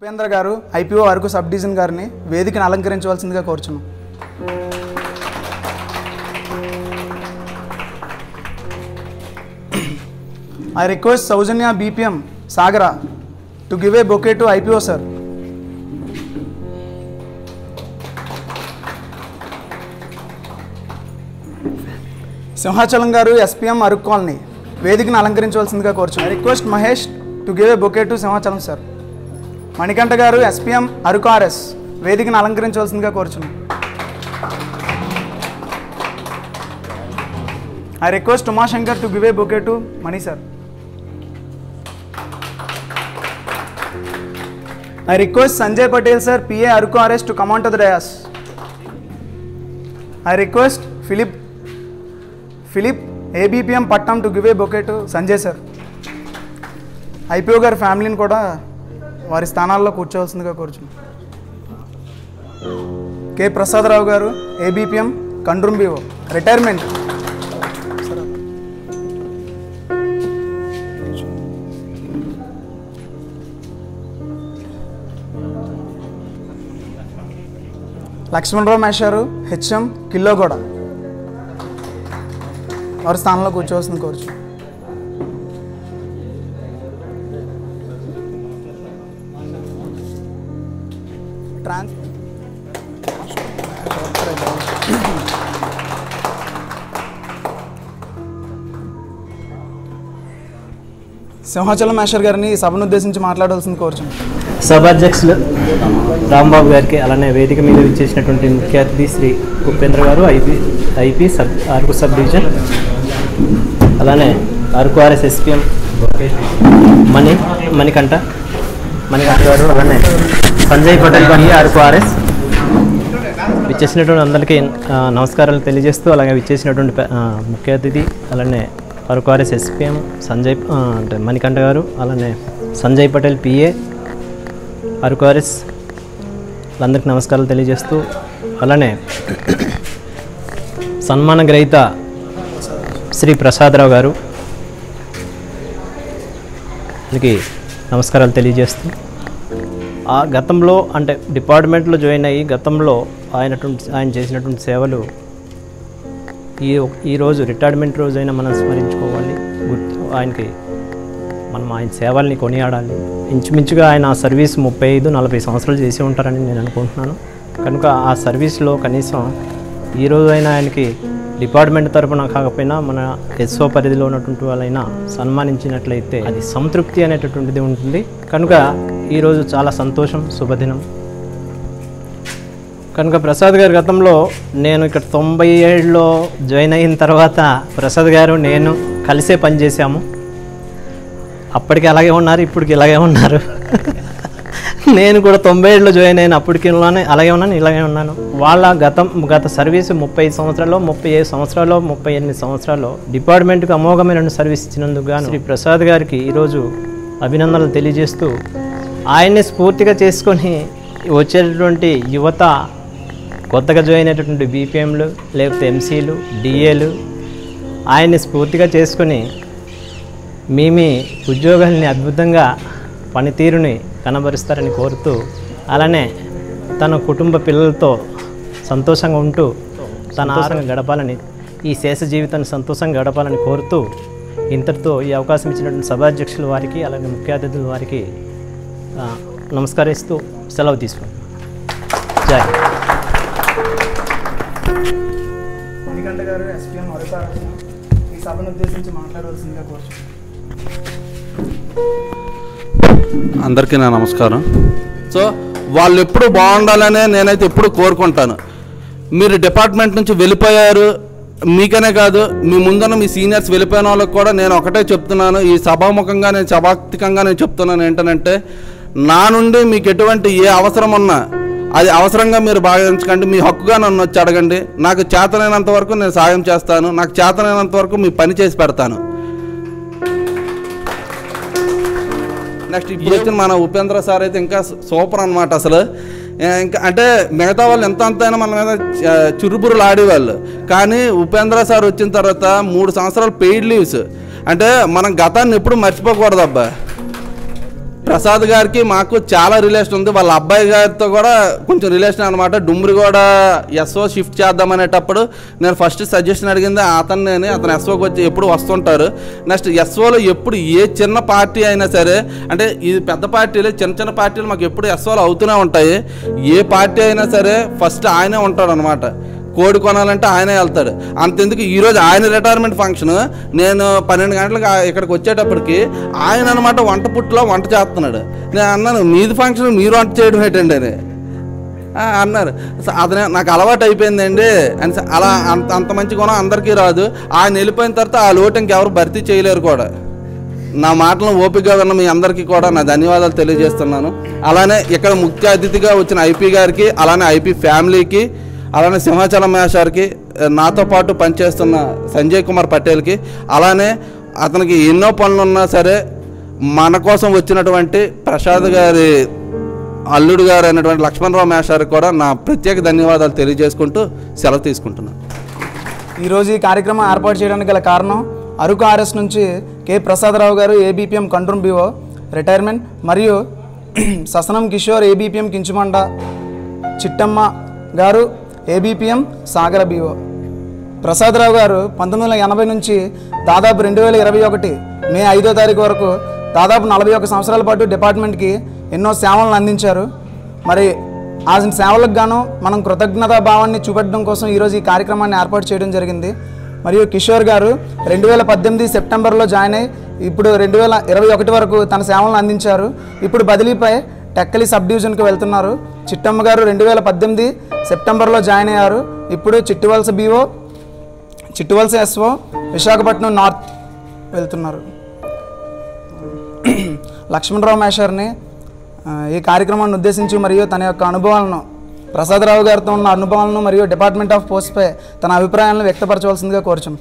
ఉపేంద్ర గారు IPO Araku sub division గారిని వేదికను అలంకరించవలసిందిగా కోరుచున్నాం I request Soujanya BPM Sagara to give a bouquet to IPO sir Simhachalam గారు ఎస్పీఎం అరకు కాలనీ వేదికను అలంకరించవలసిందిగా కోరుచున్నాం I request Mahesh to give a bouquet to Simhachalam sir Manikanta గారు ఎస్పీఎం అరకు ఆర్ఎస్ వేదికను అలంకరించవలసిందిగా కోరుచున్నాం I request Umashankar to give a bouquet to Mani sir I request Sanjay Patel sir PA Araku RS to command to the dais I request Philip Philip ABPM పట్టం to give a bouquet to Sanjay sir IPO గారి ఫ్యామిలీని కూడా వారి స్థానాల్లో కూర్చోవలసిందిగా కోరుచున్నాం కె ప్రసాదరావు గారు ABPM కండ్రుంబిఓ retirement Lakshmanarao మేషారు హెచ్ఎం కిల్లోగూడ వారి స్థానంలో కూర్చోవలసింది కోరుచు ట్రాన్స్ సింహాచలం మేషర్ గారిని ఈ సభను ఉద్దేశించి మాట్లాడవలసింది కోరుచున్నాం సభాధ్యక్షులు రాంబాబు గారికి అలానే వేదిక మీద విచ్చేసినటువంటి ముఖ్య అతిథి శ్రీ ఉపేంద్ర గారు IP IP sub Araku sub division అలానే అరకు ఆర్ఎస్ ఎస్పీఎం మణి మణికంఠ మణికంఠ గారు అలానే సంజయ్ పటేల్ గారి అరకు ఆర్ఎస్ విచ్చేసినటువంటి అందరికీ ఆ, నమస్కారాలు తెలియజేస్తూ అలాగే విచ్చేసినటువంటి పె- ఆ, ముఖ్య అతిథి అలానే అరకు ఆర్ఎస్ ఎస్పీఎం సంజయ్ ఆ, అంటే మణికంఠ గారు అలానే సంజయ్ పటేల్ పిఏ అరుకారిస్ అందరికి నమస్కారాలు తెలియజేస్తూ అలానే సన్మాన గ్రహీత శ్రీ ప్రసాదరావు గారు వీరికి నమస్కారాలు తెలియజేస్తూ ఆ గతంలో అంటే డిపార్ట్మెంట్లో జాయిన్ అయ్యి గతంలో ఆయన ఆయన చేసినటువంటి సేవలు ఈ ఈరోజు రిటైర్మెంట్ రోజైనా మనం స్మరించుకోవాలి గుర్తు ఆయనకి మనం ఆయన సేవల్ని కొనియాడాలి ఇంచుమించుగా ఆయన ఆ సర్వీస్ ముప్పై ఐదు నలభై సంవత్సరాలు చేసి ఉంటారని నేను అనుకుంటున్నాను కనుక ఆ సర్వీస్లో కనీసం ఈ రోజైనా ఆయనకి డిపార్ట్మెంట్ తరపున కాకపోయినా మన ఎస్ఓ పరిధిలో ఉన్నటువంటి వాళ్ళైనా సన్మానించినట్లయితే అది సంతృప్తి అనేటటువంటిది ఉంటుంది కనుక ఈరోజు చాలా సంతోషం శుభదినం కనుక ప్రసాద్ గారి గతంలో నేను ఇక్కడ తొంభై ఏడులో జాయిన్ అయిన తర్వాత ప్రసాద్ గారు నేను కలిసే పనిచేసాము అప్పటికి అలాగే ఉన్నారు ఇప్పటికి ఇలాగే ఉన్నారు నేను కూడా తొంభై ఏడులో జాయిన్ అయిన అప్పటికి ఇలానే అలాగే ఉన్నాను ఇలాగే ఉన్నాను వాళ్ళ గతం గత సర్వీస్ ముప్పై ఐదు సంవత్సరాల్లో ముప్పై ఐదు సంవత్సరాల్లో ముప్పై ఎనిమిది సంవత్సరాల్లో డిపార్ట్మెంట్కి అమోఘమైన సర్వీస్ ఇచ్చినందుకు గాను శ్రీ ప్రసాద్ గారికి ఈరోజు అభినందనలు తెలియజేస్తూ ఆయన్ని స్ఫూర్తిగా చేసుకొని వచ్చేటటువంటి యువత కొత్తగా జాయిన్ అయినటువంటి బీపీఎంలు లేకపోతే ఎంసీలు డిఏలు ఆయన్ని స్ఫూర్తిగా చేసుకొని మీ మీ ఉద్యోగాల్ని అద్భుతంగా పనితీరుని కనబరుస్తారని కోరుతూ అలానే తన కుటుంబ పిల్లలతో సంతోషంగా ఉంటూ తన ఆరోగ్యంగా గడపాలని ఈ శేష జీవితాన్ని సంతోషంగా గడపాలని కోరుతూ ఇంతటితో ఈ అవకాశం ఇచ్చినటువంటి సభాధ్యక్షుల వారికి అలాగే ముఖ్య అతిథుల వారికి ఆ, నమస్కరిస్తూ సెలవు తీసుకున్నాను జై మణికంఠ గారు ఎస్పీఎం అరకు ఆర్ఎస్ ఈ సభను ఉద్దేశించి మాట్లాడవలసిందిగా కోరుచున్నాం అందరికీ నా నమస్కారం సో వాళ్ళు ఎప్పుడు బాగుండాలనే నేనైతే ఎప్పుడు కోరుకుంటాను మీరు డిపార్ట్మెంట్ నుంచి వెళ్ళిపోయారు మీకనే కాదు మీ ముందున్న మీ సీనియర్స్ వెళ్ళిపోయిన వాళ్ళకి కూడా నేను ఒకటే చెప్తున్నాను ఈ సభాముఖంగా నేను సభాక్తికంగా నేను చెప్తున్నాను ఏంటనంటే నా నుండి మీకు ఎటువంటి ఏ అవసరం ఉన్నా అది అవసరంగా మీరు భావించకండి మీ హక్కుగా నన్ను వచ్చి అడగండి నాకు చేతనైనంత వరకు నేను సాయం చేస్తాను నాకు చేతనైనంత వరకు మీ పని చేసి పెడతాను నెక్స్ట్ ఇప్పుడు వచ్చిన మన ఉపేంద్ర సార్ అయితే ఇంకా సూపర్ అనమాట అసలు ఏ, ఇంకా అంటే మిగతా వాళ్ళు ఎంత అంత అయినా మన మీద చ- చురుబురులు ఆడేవాళ్ళు కానీ ఉపేంద్ర సార్ వచ్చిన తర్వాత మూడు సంవత్సరాలు పెయిడ్ లీవ్స్ అంటే మనం గతాన్ని ఎప్పుడు మర్చిపోకూడదు అబ్బా ప్రసాద్ గారికి మాకు చాలా రిలేషన్ ఉంది వాళ్ళ అబ్బాయి గారితో కూడా కొంచెం రిలేషన్ అనమాట డుమ్రి కూడా ఎస్ఓ షిఫ్ట్ చేద్దామనేటప్పుడు నేను ఫస్ట్ సజెషన్ అడిగింది అతన్ని అతను ఎస్ఓకి వచ్చి ఎప్పుడు వస్తుంటారు నెక్స్ట్ ఎస్ఓలో ఎప్పుడు ఏ చిన్న పార్టీ అయినా సరే అంటే ఇది పెద్ద పార్టీలు చిన్న చిన్న పార్టీలు మాకు ఎప్పుడు ఎస్ఓలు అవుతూనే ఉంటాయి ఏ పార్టీ అయినా సరే ఫస్ట్ ఆయనే ఉంటాడు అనమాట కోడి కొనాలంటే ఆయనే వెళ్తాడు అంతెందుకు ఈరోజు ఆయన రిటైర్మెంట్ ఫంక్షన్ నేను పన్నెండు గంటలకు ఆ- ఇక్కడికి వచ్చేటప్పటికి ఆయన అనమాట వంట పుట్టులో వంట చేస్తున్నాడు నేను అన్నాను మీది ఫంక్షన్ మీరు వంట చేయడం ఏంటండి అని ఆ, అన్నారు స- అతనే నాకు అలవాటు అయిపోయిందండి అని స- అలా అంత అంత మంచి గుణం అందరికీ రాదు ఆయన వెళ్ళిపోయిన తర్వాత ఆ లోటు ఇంకెవరు భర్తీ చేయలేరు కూడా నా మాటలను ఓపికగా ఉన్న మీ అందరికీ కూడా నా ధన్యవాదాలు తెలియజేస్తున్నాను అలానే ఇక్కడ ముఖ్య అతిథిగా వచ్చిన ఐపీ గారికి అలానే ఐపీ ఫ్యామిలీకి అలానే సింహాచలం మేషార్కి నాతో పాటు పనిచేస్తున్న సంజయ్ కుమార్ పటేల్కి అలానే అతనికి ఎన్నో పనులు ఉన్నా సరే మన కోసం వచ్చినటువంటి ప్రసాద్ గారి అల్లుడు గారు అయినటువంటి లక్ష్మణరావు మేషారికి కూడా నా ప్రత్యేక ధన్యవాదాలు తెలియజేసుకుంటూ సెలవు తీసుకుంటున్నాను ఈరోజు ఈ కార్యక్రమం ఏర్పాటు చేయడానికి గల కారణం అరకు ఆర్ఎస్ నుంచి కె ప్రసాదరావు గారు ఏబీపీఎం కంట్రోల్ బీఓ రిటైర్మెంట్ మరియు ససనం కిషోర్ ఏబీపీఎం కించుమండ చిట్టమ్మ గారు ఏబీపీఎం సాగర బీఓ ప్రసాదరావు గారు పంతొమ్మిది వందల ఎనభై నుంచి దాదాపు రెండు వేల ఇరవై ఒకటి మే ఐదో తారీఖు వరకు దాదాపు నలభై ఒక్క సంవత్సరాల పాటు డిపార్ట్మెంట్కి ఎన్నో సేవలను అందించారు మరి ఆ సేవలకు గాను మనం కృతజ్ఞతా భావాన్ని చూపెట్టడం కోసం ఈరోజు ఈ కార్యక్రమాన్ని ఏర్పాటు చేయడం జరిగింది మరియు కిషోర్ గారు రెండు వేల పద్దెనిమిది సెప్టెంబర్లో జాయిన్ అయ్యి ఇప్పుడు రెండు వేల ఇరవై ఒకటి వరకు తన సేవలను అందించారు ఇప్పుడు బదిలీపై టెక్కలి సబ్ డివిజన్కి వెళ్తున్నారు చిట్టమ్మ గారు రెండు వేల పద్దెనిమిది సెప్టెంబర్లో జాయిన్ అయ్యారు ఇప్పుడు Chittuvalasa BO Chittuvalasa SO Visakhapatnam north వెళ్తున్నారు లక్ష్మణరావు మేషర్ని ఆ, ఈ కార్యక్రమాన్ని ఉద్దేశించి మరియు తన యొక్క అనుభవాలను ప్రసాదరావు గారితో ఉన్న అనుభవాలను మరియు డిపార్ట్మెంట్ ఆఫ్ పోస్ట్పై తన అభిప్రాయాలను వ్యక్తపరచవలసిందిగా కోరుచుం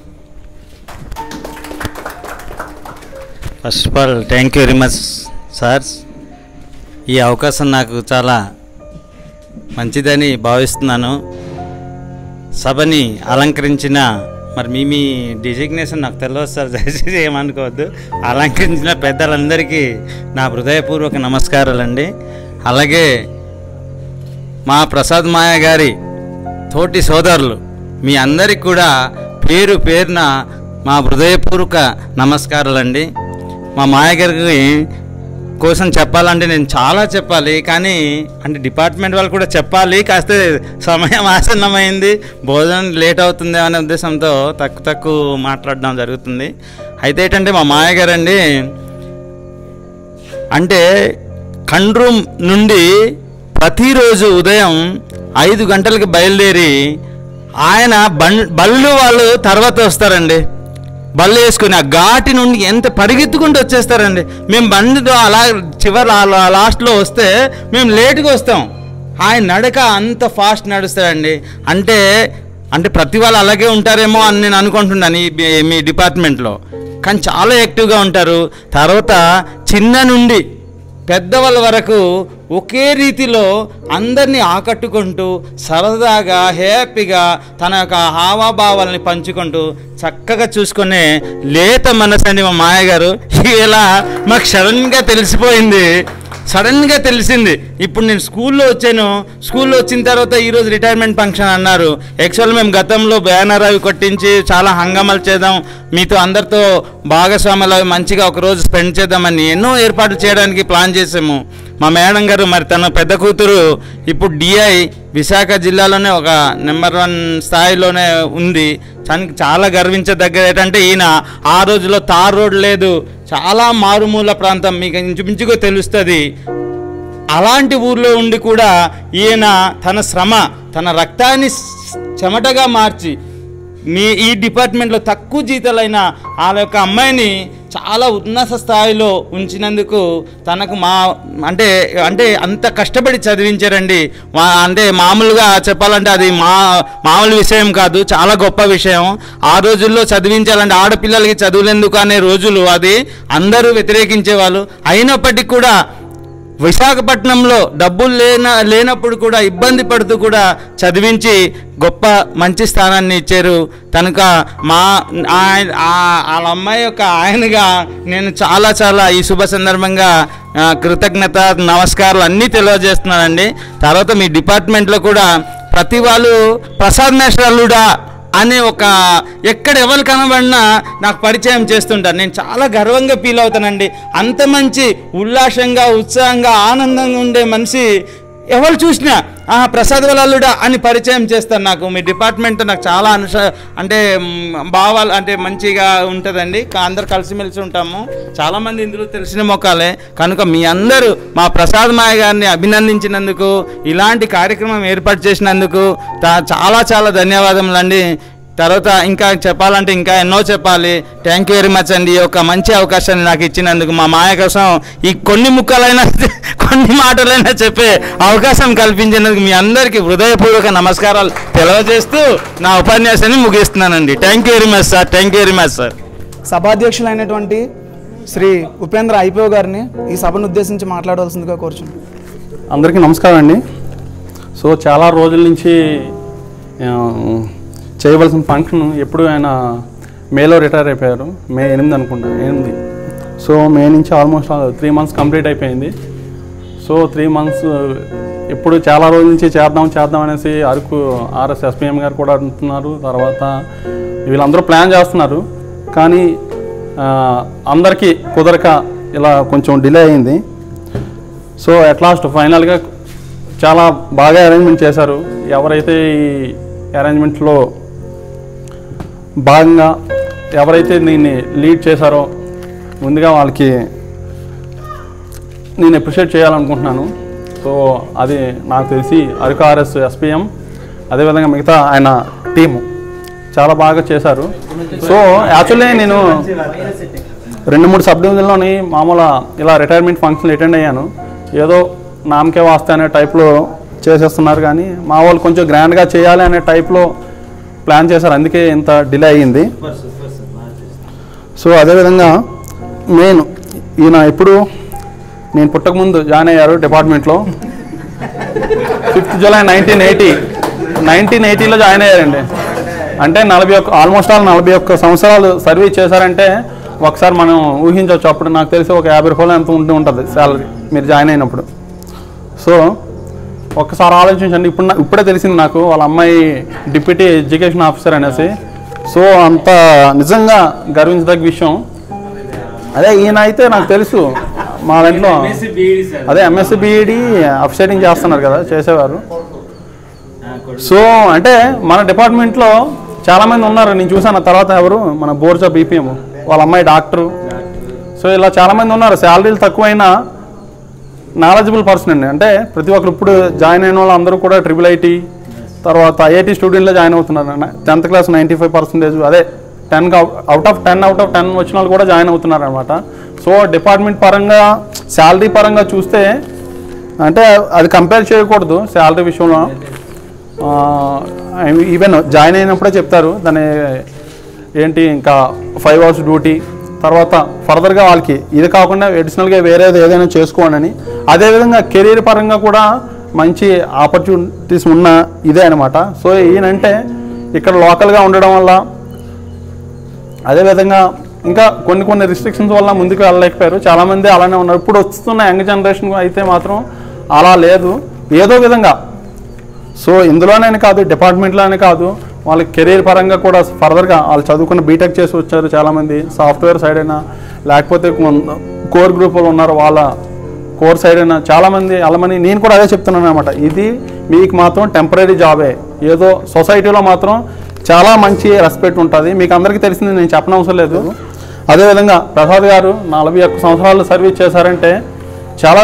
first of all thank you very much sirs ఈ అవకాశం నాకు చాలా మంచిదని భావిస్తున్నాను సభని అలంకరించిన మరి మీ మీ డిజిగ్నేషన్ నాకు తెలియదు సార్ దయచేసి ఏమనుకోవద్దు అలంకరించిన పెద్దలందరికీ నా హృదయపూర్వక నమస్కారాలండి అలాగే మా ప్రసాద్ మాయ గారి తోటి సోదరులు మీ అందరికి కూడా పేరు పేరున మా హృదయపూర్వక నమస్కారాలండి మా మాయ గారికి కోసం చెప్పాలంటే నేను చాలా చెప్పాలి కానీ అంటే డిపార్ట్మెంట్ వాళ్ళు కూడా చెప్పాలి కాస్త సమయం ఆసన్నమైంది భోజనం లేట్ అవుతుంది అనే ఉద్దేశంతో తక్కువ తక్కువ మాట్లాడడం జరుగుతుంది అయితే ఏంటంటే మా మాయ గారండి అంటే కండ్రూమ్ నుండి ప్రతిరోజు ఉదయం ఐదు గంటలకు బయలుదేరి ఆయన బం బళ్ళు వాళ్ళు తర్వాత వస్తారండి బళ్ళు వేసుకుని ఆ ఘాటి నుండి ఎంత పరిగెత్తుకుంటూ వచ్చేస్తారండి మేము బండితో అలా చివరి ఆ లాస్ట్లో వస్తే మేము లేట్గా వస్తాం ఆయన నడక అంత ఫాస్ట్ నడుస్తాడండి అంటే అంటే ప్రతి వాళ్ళు అలాగే ఉంటారేమో అని నేను అనుకుంటున్నాను ఈ మీ- మీ డిపార్ట్మెంట్లో కానీ చాలా యాక్టివ్గా ఉంటారు తర్వాత చిన్న నుండి పెద్దవాళ్ళ వరకు ఒకే రీతిలో అందరినీ ఆకట్టుకుంటూ సరదాగా హ్యాపీగా తన యొక్క హావాభావాలని పంచుకుంటూ చక్కగా చూసుకునే లేత మనసండి మా మాయ గారు ఇలా మాకు సడన్గా తెలిసిపోయింది సడన్గా తెలిసింది ఇప్పుడు నేను స్కూల్లో వచ్చాను స్కూల్లో వచ్చిన తర్వాత ఈరోజు రిటైర్మెంట్ ఫంక్షన్ అన్నారు యాక్చువల్ మేము గతంలో బ్యానర్ అవి కొట్టించి చాలా హంగామాలు చేద్దాం మీతో అందరితో భాగస్వాములు అవి మంచిగా ఒక రోజు స్పెండ్ చేద్దామని ఎన్నో ఏర్పాట్లు చేయడానికి ప్లాన్ చేసాము మా మేడం గారు మరి తన పెద్ద కూతురు ఇప్పుడు డిఐ విశాఖ జిల్లాలోనే ఒక నెంబర్ వన్ స్థాయిలోనే ఉంది తనకి చాలా గర్వించదగ్గ ఏంటంటే ఈయన ఆ రోజులో తార్ రోడ్ లేదు చాలా మారుమూల ప్రాంతం మీకు ఇంచుమించుగా తెలుస్తుంది అలాంటి ఊర్లో ఉండి కూడా ఈయన తన శ్రమ తన రక్తాన్ని స్- చెమటగా మార్చి మీ ఈ డిపార్ట్మెంట్లో తక్కువ జీతాలైన వాళ్ళ యొక్క అమ్మాయిని చాలా ఉన్నత స్థాయిలో ఉంచినందుకు తనకు మా అంటే అంటే అంత కష్టపడి చదివించారండి మా- అంటే మామూలుగా చెప్పాలంటే అది మా మామూలు విషయం కాదు చాలా గొప్ప విషయం ఆ రోజుల్లో చదివించాలంటే ఆడపిల్లలకి చదువులేందుకు అనే రోజులు అది అందరూ వ్యతిరేకించేవాళ్ళు అయినప్పటికీ కూడా విశాఖపట్నంలో డబ్బులు లేన లేనప్పుడు కూడా ఇబ్బంది పడుతూ కూడా చదివించి గొప్ప మంచి స్థానాన్ని ఇచ్చారు కనుక మా ఆయన ఆ- వాళ్ళ అమ్మాయి యొక్క ఆయనగా నేను చాలా చాలా ఈ శుభ సందర్భంగా ఆ, కృతజ్ఞత నమస్కారాలు అన్నీ తెలియజేస్తున్నానండి తర్వాత మీ డిపార్ట్మెంట్లో కూడా ప్రతి వాళ్ళు ప్రసాద్ మేస్టర్ అల్లుడా అనే ఒక ఎక్కడ ఎవరు కనబడినా నాకు పరిచయం చేస్తుంటారు నేను చాలా గర్వంగా ఫీల్ అవుతానండి అంత మంచి ఉల్లాసంగా ఉత్సాహంగా ఆనందంగా ఉండే మనిషి ఎవరు చూసినా ఆ ప్రసాద్ వలల్లుడా అని పరిచయం చేస్తారు నాకు మీ డిపార్ట్మెంట్ నాకు చాలా అనుస అంటే మ్, భావాలు అంటే మంచిగా ఉంటుందండి కా- అందరు కలిసిమెలిసి ఉంటాము చాలామంది ఇందులో తెలిసిన మొక్కలే కనుక మీ అందరూ మా ప్రసాద్ మాయ గారిని అభినందించినందుకు ఇలాంటి కార్యక్రమం ఏర్పాటు చేసినందుకు తా- చాలా చాలా ధన్యవాదములు అండి తర్వాత ఇంకా చెప్పాలంటే ఇంకా ఎన్నో చెప్పాలి థ్యాంక్ యూ వెరీ మచ్ అండి ఈ యొక్క మంచి అవకాశాన్ని నాకు ఇచ్చినందుకు మా మాయ కోసం ఈ కొన్ని ముక్కలైనా కొన్ని మాటలైనా చెప్పే అవకాశం కల్పించినందుకు మీ అందరికీ హృదయపూర్వక నమస్కారాలు తెలియజేస్తూ నా ఉపన్యాసాన్ని ముగిస్తున్నానండి thank you very much sir thank you very much sir సభాధ్యక్షులైనటువంటి శ్రీ ఉపేంద్ర ఐపో గారిని ఈ సభను ఉద్దేశించి మాట్లాడవలసిందిగా కోరుచున్నాను అందరికీ నమస్కారం అండి సో చాలా రోజుల నుంచి ఆ, చేయవలసిన ఫంక్షన్ ఎప్పుడు ఆయన మేలో రిటైర్ అయిపోయారు మే ఎనిమిది అనుకుంటా ఎనిమిది సో మే నుంచి ఆల్మోస్ట్ త్రీ మంత్స్ కంప్లీట్ అయిపోయింది సో త్రీ మంత్స్ ఇప్పుడు చాలా రోజుల నుంచి చేద్దాం చేద్దాం అనేసి అరకు ఆర్ఎస్ ఎస్పీఎం గారు కూడా అంటున్నారు తర్వాత వీళ్ళందరూ ప్లాన్ చేస్తున్నారు కానీ ఆ, అందరికీ కుదరక ఇలా కొంచెం డిలే అయింది సో అట్ లాస్ట్ ఫైనల్గా చాలా బాగా అరేంజ్మెంట్ చేశారు ఎవరైతే ఈ అరేంజ్మెంట్లో భాగంగా ఎవరైతే దీన్ని లీడ్ చేశారో ముందుగా వాళ్ళకి నేను అప్రిషియేట్ చేయాలనుకుంటున్నాను సో అది నాకు తెలిసి అరకు ఆర్ఎస్ ఎస్పీఎం అదేవిధంగా మిగతా ఆయన టీము చాలా బాగా చేశారు సో యాక్చువల్లీ నేను రెండు మూడు సబ్ డివిజన్లోని మామూలు ఇలా రిటైర్మెంట్ ఫంక్షన్ అటెండ్ అయ్యాను ఏదో నామకే వాస్తే అనే టైప్లో చేసేస్తున్నారు కానీ మా వాళ్ళు కొంచెం గ్రాండ్గా చేయాలి అనే టైప్లో ప్లాన్ చేశారు అందుకే ఇంత డిలే అయ్యింది సో అదేవిధంగా నేను ఈయన ఎప్పుడు నేను పుట్టకముందు జాయిన్ అయ్యారు డిపార్ట్మెంట్లో fifth July nineteen eighty nineteen ఎయిటీలో జాయిన్ అయ్యారండి అంటే నలభై ఒక్క ఆల్మోస్ట్ ఆల్ నలభై ఒక్క సంవత్సరాలు సర్వీస్ చేశారంటే ఒకసారి మనం ఊహించవచ్చు అప్పుడు నాకు తెలిసి ఒక యాభై రూపాయలు ఎంత ఉంటూ ఉంటుంది శాలరీ మీరు జాయిన్ అయినప్పుడు సో ఒక్కసారి ఆలోచించండి ఇప్పుడు నా- ఇప్పుడే తెలిసింది నాకు వాళ్ళ అమ్మాయి డిప్యూటీ ఎడ్యుకేషన్ ఆఫీసర్ అనేసి సో అంత నిజంగా గర్వించదగ్గ విషయం అదే ఈయన అయితే నాకు తెలుసు మా దాంట్లో అదే ఎంఎస్సి బీఈడి అఫిషియేటింగ్ చేస్తున్నారు కదా చేసేవారు సో అంటే మన డిపార్ట్మెంట్లో చాలామంది ఉన్నారు నేను చూసాను ఆ తర్వాత ఎవరు మన బోర్జా బీపీఎం వాళ్ళ అమ్మాయి డాక్టరు సో ఇలా చాలామంది ఉన్నారు శాలరీలు తక్కువైనా నాలెడ్జబుల్ పర్సన్ అండి అంటే ప్రతి ఒక్కరు ఇప్పుడు జాయిన్ అయిన వాళ్ళు అందరూ కూడా ట్రిపుల్ ఐటీ తర్వాత ఐఐటి స్టూడెంట్లో జాయిన్ అవుతున్నారు tenth class ninety five percentage అదే ten out of ten out of ten వచ్చిన వాళ్ళు కూడా జాయిన్ అవుతున్నారు అనమాట సో డిపార్ట్మెంట్ పరంగా శాలరీ పరంగా చూస్తే అంటే అది కంపేర్ చేయకూడదు శాలరీ విషయంలో ఈవెన్ జాయిన్ అయినప్పుడే చెప్తారు దాని ఏంటి ఇంకా ఫైవ్ అవర్స్ డ్యూటీ తర్వాత ఫర్దర్గా వాళ్ళకి ఇది కాకుండా అడిషనల్గా వేరేది ఏదైనా చేసుకోండి అని అదేవిధంగా కెరీర్ పరంగా కూడా మంచి ఆపర్చునిటీస్ ఉన్న ఇదే అనమాట సో ఈయనంటే ఇక్కడ లోకల్గా ఉండడం వల్ల అదేవిధంగా ఇంకా కొన్ని కొన్ని రిస్ట్రిక్షన్స్ వల్ల ముందుకు వెళ్ళలేకపోయారు చాలామంది అలానే ఉన్నారు ఇప్పుడు వస్తున్న యంగ్ జనరేషన్ అయితే మాత్రం అలా లేదు ఏదో విధంగా సో ఇందులోనే కాదు డిపార్ట్మెంట్లోనే కాదు వాళ్ళకి కెరీర్ పరంగా కూడా ఫర్దర్గా వాళ్ళు చదువుకున్న బీటెక్ చేసి వచ్చారు చాలామంది సాఫ్ట్వేర్ సైడ్ అయినా లేకపోతే కోర్ గ్రూప్ వాళ్ళు ఉన్నారు వాళ్ళ కోర్ సైడ్ అయినా చాలామంది అలమని నేను కూడా అదే చెప్తున్నాను అనమాట ఇది మీకు మాత్రం టెంపరీ జాబే ఏదో సొసైటీలో మాత్రం చాలా మంచి రెస్పెక్ట్ ఉంటుంది మీకు అందరికీ తెలిసింది నేను చెప్పనవసరం లేదు అదేవిధంగా ప్రసాద్ గారు నలభై ఒక్క సంవత్సరాలు సర్వీస్ చేశారంటే చాలా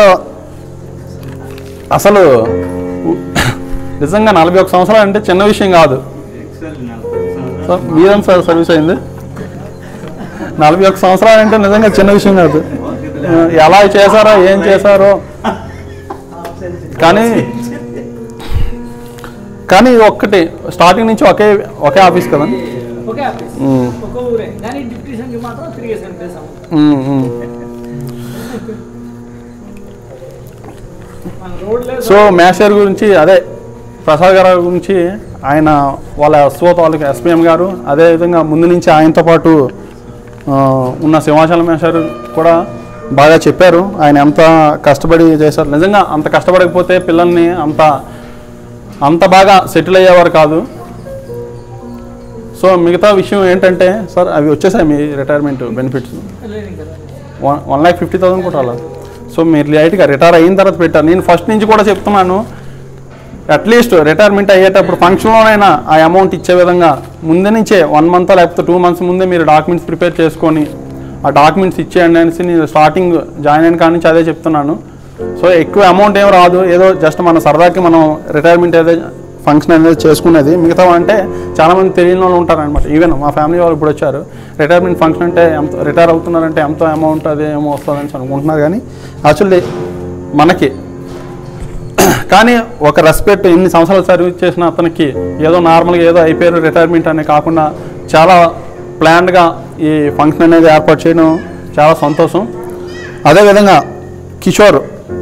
అసలు నిజంగా నలభై ఒక్క సంవత్సరాలు అంటే చిన్న విషయం కాదు సో మీరేం సార్ సర్వీస్ అయింది నలభై ఒక్క సంవత్సరాలు అంటే నిజంగా చిన్న విషయం కాదు ఎలా చేశారో ఏం చేశారో కానీ కానీ ఒక్కటి స్టార్టింగ్ నుంచి ఒకే ఒకే ఆఫీస్ కదా ఒకే ఆఫీస్ ఉమ్, ఒక ఊరే కానీ డిప్యూటీషన్కి మాత్రం తిరిగేసి కనిపిస్తాము ఉమ్, ఉమ్. మన రోడ్ లేదు సో మేషర్ గురించి అదే ప్రసాద్ గారి గురించి ఆయన వాళ్ళ ఎస్ఓతో వాళ్ళకి ఎస్పీఎం గారు అదేవిధంగా ముందు నుంచి ఆయనతో పాటు ఆ, ఉన్న సింహాచలం మేషర్ కూడా బాగా చెప్పారు ఆయన ఎంత కష్టపడి చేశారు నిజంగా అంత కష్టపడకపోతే పిల్లల్ని అంత అంత బాగా సెటిల్ అయ్యేవారు కాదు సో మిగతా విషయం ఏంటంటే సార్ అవి వచ్చేసాయి మీ retirement benefits one one lakh fifty thousand కూడా రాలేదు సో మీరు లైట్గా రిటైర్ అయిన తర్వాత పెట్టారు నేను ఫస్ట్ నుంచి కూడా చెప్తున్నాను అట్లీస్ట్ రిటైర్మెంట్ అయ్యేటప్పుడు ఫంక్షన్లోనైనా ఆ అమౌంట్ ఇచ్చే విధంగా ముందు నుంచే వన్ మంత్ లేకపోతే టూ మంత్స్ ముందే మీరు డాక్యుమెంట్స్ ప్రిపేర్ చేసుకొని ఆ డాక్యుమెంట్స్ ఇచ్చేయండి అనేసి నేను స్టార్టింగ్ జాయిన్ అయిన కాడి నుంచి అదే చెప్తున్నాను సో ఎక్కువ అమౌంట్ ఏం రాదు ఏదో జస్ట్ మన సరదాకి మనం రిటైర్మెంట్ ఏదో ఫంక్షన్ అనేది చేసుకునేది మిగతా అంటే చాలామంది తెలియని వాళ్ళు ఉంటారనమాట ఈవెన్ మా ఫ్యామిలీ వాళ్ళు ఇప్పుడు వచ్చారు రిటైర్మెంట్ ఫంక్షన్ అంటే ఎంత రిటైర్ అవుతున్నారంటే ఎంత అమౌంట్ అది ఏమో వస్తుందని అనుకుంటున్నారు కానీ యాక్చువల్లీ మనకి కానీ ఒక రెస్పెక్ట్ ఎన్ని సంవత్సరాలు సర్వీస్ చేసిన అతనికి ఏదో నార్మల్గా ఏదో అయిపోయారు రిటైర్మెంట్ అనే కాకుండా చాలా ప్లాన్డ్గా ఈ ఫంక్షన్ అనేది ఏర్పాటు చేయడం చాలా సంతోషం అదేవిధంగా కిషోర్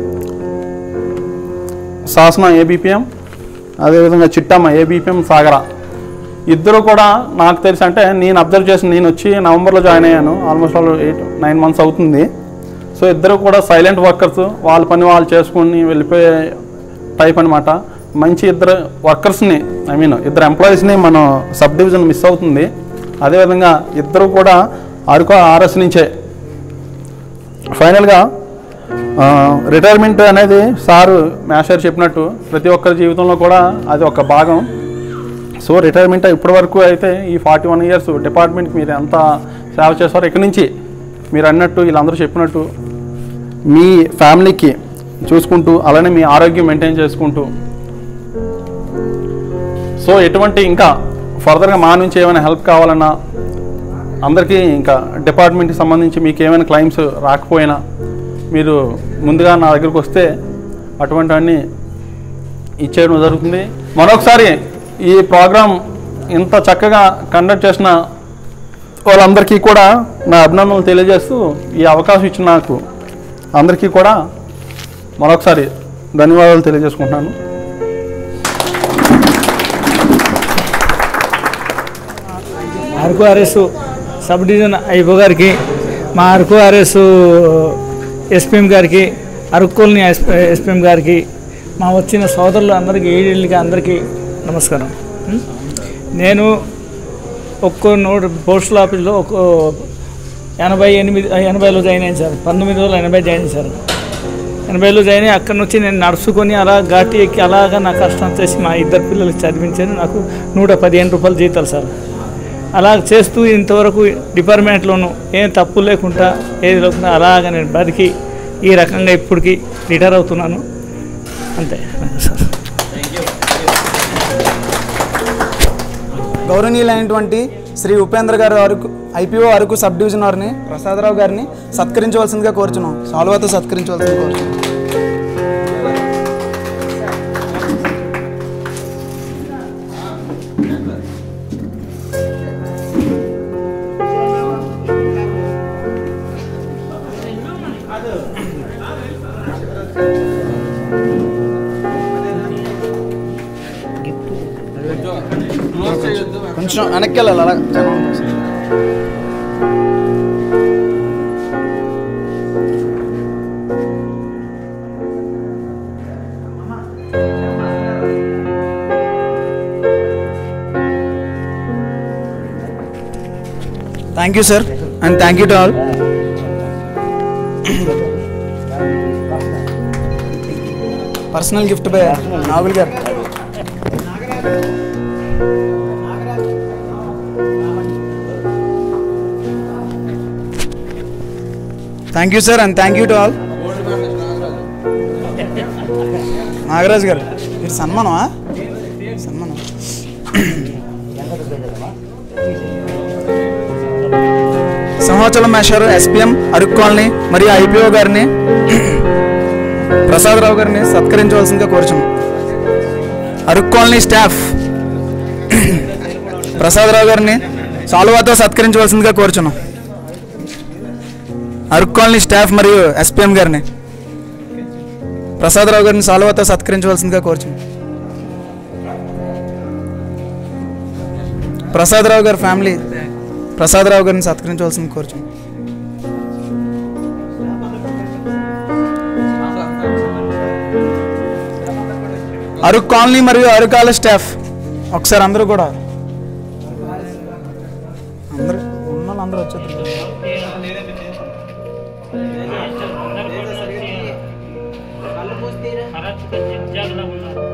శాసన ఏబిపిఎం అదేవిధంగా చిట్టమ్మ ఏబిపిఎం సాగర ఇద్దరు కూడా నాకు తెలిసి అంటే నేను అబ్జర్వ్ చేసిన నేను వచ్చి నవంబర్లో జాయిన్ అయ్యాను almost all eight nine months అవుతుంది సో ఇద్దరు కూడా సైలెంట్ వర్కర్స్ వాళ్ళ పని వాళ్ళు చేసుకొని వెళ్ళిపోయే టైప్ అనమాట మంచి ఇద్దరు వర్కర్స్ని ఐ మీన్ ఇద్దరు ఎంప్లాయీస్ని మనం సబ్ డివిజన్ మిస్ అవుతుంది అదేవిధంగా ఇద్దరు కూడా అరకు ఆర్ఎస్ నుంచే ఫైనల్గా రిటైర్మెంట్ అనేది సారు మేషర్ చెప్పినట్టు ప్రతి ఒక్కరి జీవితంలో కూడా అది ఒక భాగం సో రిటైర్మెంట్ ఇప్పటి వరకు అయితే ఈ ఫార్టీ వన్ ఇయర్స్ డిపార్ట్మెంట్కి మీరు ఎంత సేవ చేస్తారో ఇక్కడి నుంచి మీరు అన్నట్టు వీళ్ళందరూ చెప్పినట్టు మీ ఫ్యామిలీకి చూసుకుంటూ అలానే మీ ఆరోగ్యం మెయింటైన్ చేసుకుంటూ సో ఎటువంటి ఇంకా ఫర్దర్గా మా నుంచి ఏమైనా హెల్ప్ కావాలన్నా అందరికీ ఇంకా డిపార్ట్మెంట్కి సంబంధించి మీకు ఏమైనా క్లైమ్స్ రాకపోయినా మీరు ముందుగా నా దగ్గరికి వస్తే అటువంటివన్నీ ఇచ్చేయడం జరుగుతుంది మరొకసారి ఈ ప్రోగ్రాం ఇంత చక్కగా కండక్ట్ చేసిన వాళ్ళందరికీ కూడా నా అభినందనలు తెలియజేస్తూ ఈ అవకాశం ఇచ్చిన నాకు అందరికీ కూడా మరొకసారి ధన్యవాదాలు తెలియజేసుకుంటున్నాను Araku RS sub division IO గారికి మా అరకు ఆర్ఎస్ ఎస్పీఎం గారికి అరకు కాలనీ ఎస్పీఎం గారికి మా వచ్చిన సోదరులు అందరికీ ఏడేళ్ళకి అందరికీ నమస్కారం ఉం? నేను ఒక్కో నోట్ పోస్టల్ ఆఫీస్లో ఒక్కో ఎనభై ఎనిమిది ఎనభైలో జాయిన్ అయ్యాను సార్ పంతొమ్మిది వందల ఎనభై జాయిన్ సార్ ఎనభైలో జాయిన్ అయ్యి అక్కడి నుంచి నేను నడుచుకొని అలా ఘాటి ఎక్కి అలాగా నా కష్టం చేసి మా ఇద్దరు పిల్లలకి చదివించాను నాకు నూట పదిహేను రూపాయలు జీతాలు సార్ అలా చేస్తూ ఇంతవరకు డిపార్ట్మెంట్లోనూ ఏం తప్పు లేకుండా ఏది లేకుండా అలాగ నేను బతికి ఈ రకంగా ఇప్పటికి రిటైర్ అవుతున్నాను అంతే సార్ గౌరవనీయులైనటువంటి శ్రీ ఉపేంద్ర గారు Araku IPO Araku sub division వారిని ప్రసాదరావు గారిని సత్కరించవలసిందిగా కోరుచున్నాం సాల్వాతో సత్కరించవలసిందిగా కోరుచున్నాం కొంచెం వెనక్కి వెళ్ళాలి అలా జనం కోసం. Thank you sir and thank you to all personal gift by Nagul గారు thank you sir and thank you to all Nagaraj గారు మీరు సన్మానమా సన్మానం సింహాచలం మేషారు ఎస్పీఎం అరుక్ కాలనీ మరియు ఐపీఓ గారిని ప్రసాదరావు గారిని సత్కరించవలసిందిగా కోరుచున్నాం అరుక్ కాలనీ స్టాఫ్ ప్రసాదరావు గారిని సాల్వాతో సత్కరించవలసిందిగా కోరుచున్నాం అరుక్ కాలనీ స్టాఫ్ మరియు ఎస్పీఎం గారిని ప్రసాదరావు గారిని సాల్వాతో సత్కరించవలసిందిగా కోరుచున్నాం ప్రసాదరావు గారి ఫ్యామిలీ ప్రసాదరావు గారిని సత్కరించవలసింది కోరుచున్నాం అరకు కాలనీ మరియు అరకాల స్టాఫ్ ఒకసారి అందరూ కూడా అందరూ ఉన్న వాళ్ళు అందరూ వచ్చేద్దరు కరెక్ట్ జాగ్రత్తగా ఉన్నారు